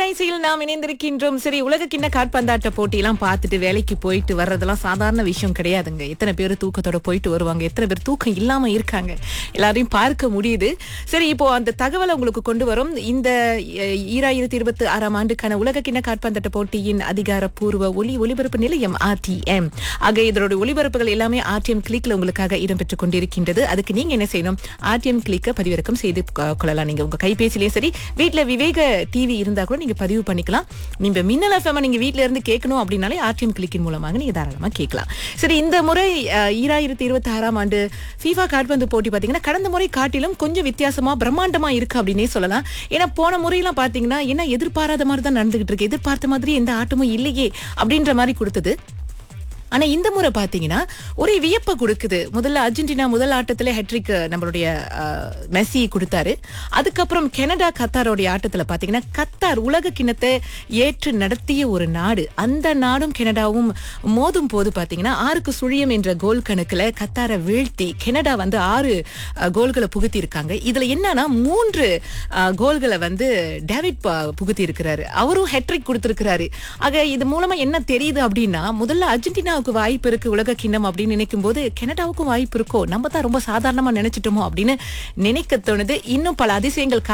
திரைசையில் நாம் இணைந்திருக்கின்றோம் சரி உலக கிண்ண காற்பந்தாட்ட போட்டியெல்லாம் பார்த்துட்டு வேலைக்கு போயிட்டு வர்றதெல்லாம் சாதாரண விஷயம் கிடையாதுங்க எத்தனை பேர் தூக்கத்தோட போயிட்டு வருவாங்க எத்தனை பேர் தூக்கம் இல்லாம இருக்காங்க எல்லாரையும் பார்க்க முடியுது சரி இப்போ அந்த தகவலை உங்களுக்கு கொண்டு வரும் இந்த அஹ், ஈராயிரத்தி இருபத்தி ஆறாம் ஆண்டுக்கான உலக கிண்ண காற்பந்தாட்ட போட்டியின் அதிகாரப்பூர்வ ஒலி ஒலிபரப்பு நிலையம் ஆர்டிஎம் ஆக இதனுடைய ஒலிபரப்புகள் எல்லாமே ஆர்டிஎம் கிளிக்ல உங்களுக்காக இடம்பெற்றுக் கொண்டிருக்கின்றது அதுக்கு நீங்க என்ன செய்யணும் ஆர்டிஎம் கிளிக்க பதிவிறக்கம் செய்து கொ- கொள்ளலாம் நீங்க உங்க கைபேசியிலேயே சரி வீட்ல விவேக டிவி இருந்தா கூட நீங்க பதிவு பண்ணிக்கலாம் நீங்க மின்னல் எஃப்எம் நீங்க வீட்ல இருந்து கேட்கணும் அப்படின்னாலே ஆர்டிஎம் கிளிக்கின் மூலமாக நீங்க தாராளமா கேட்கலாம் சரி இந்த முறை அஹ், ஈராயிரத்தி இருபத்தி ஆறாம் ஆண்டு ஃபீஃபா கால்பந்து போட்டி பாத்தீங்கன்னா கடந்த முறை காட்டிலும் கொஞ்சம் வித்தியாசமா பிரம்மாண்டமா இருக்கு அப்படின்னே சொல்லலாம் ஏன்னா போன முறையெல்லாம் பாத்தீங்கன்னா என்ன எதிர்பாராத மாதிரி தான் நடந்துகிட்டு இருக்கு எதிர்பார்த்த மாதிரி எந்த ஆட்டமும் இல்லையே அப்படின்ற மாதிரி கொடுத்தது ஆனா இந்த முறை பாத்தீங்கன்னா ஒரே வியப்பை கொடுக்குது முதல்ல அர்ஜென்டினா முதல் ஆட்டத்துல ஹெட்ரிக் நம்மளுடைய அஹ், மெஸ்ஸி கொடுத்தாரு அதுக்கப்புறம் கனடா கத்தாரோடைய ஆட்டத்துல பாத்தீங்கன்னா கத்தார் உலக கிண்ணத்தை ஏற்று நடத்திய ஒரு நாடு அந்த நாடும் கனடாவும் மோதும் போது பாத்தீங்கன்னா ஆறுக்கு சுழியம் என்ற கோல் கணக்குல கத்தாரை வீழ்த்தி கனடா வந்து ஆறு அஹ், கோல்களை புகுத்தி இருக்காங்க இதுல என்னன்னா மூன்று அஹ், கோல்களை வந்து டேவிட் ப- புகுத்தி இருக்கிறாரு அவரும் ஹெட்ரிக் கொடுத்திருக்கிறாரு ஆக இது மூலமா என்ன தெரியுது அப்படின்னா முதல்ல அர்ஜென்டினாவுக்கு வாய்ப்பு இருக்கு உலக கிண்ணம் அப்படின்னு நினைக்கும் போது கனடாவுக்கும் வாய்ப்பு இருக்கோ நம்ம தான் ரொம்ப சாதாரணமா நினைச்சிட்டோமோ அப்படின்னு நினைக்க தோணுது இன்னும் பல அதிசயங்கள்